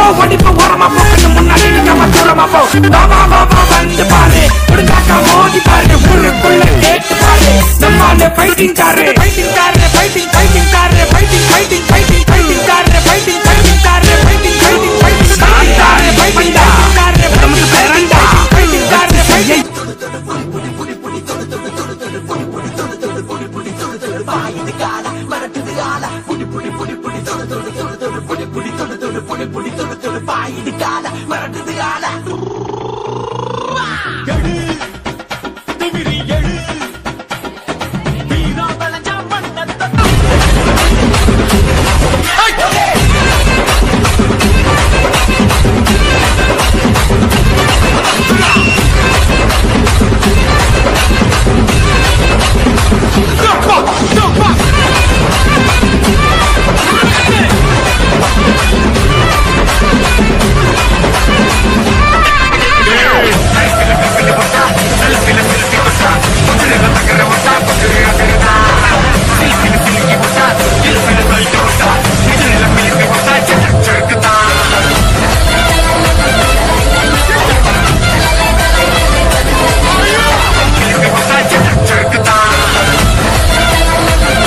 போ ஒடிப்பு ஓரமா போ கண்ணு முன்னாடி நிக்காம தூரமா போ வா வா வா வா வந்து பாரு முடிஞ்சாக்கா மோதி பாரு ஊருக்குள்ள கேட்டு பாரு நம்மால fighting car fighting car fighting fighting car fighting fighting fighting fighting car fighting fighting car fighting fighting fighting car fighting car உடம்புக்கு பேரண்டா ஃபைட்டிங் காரு ஃபைட்டிங் பாயுது கால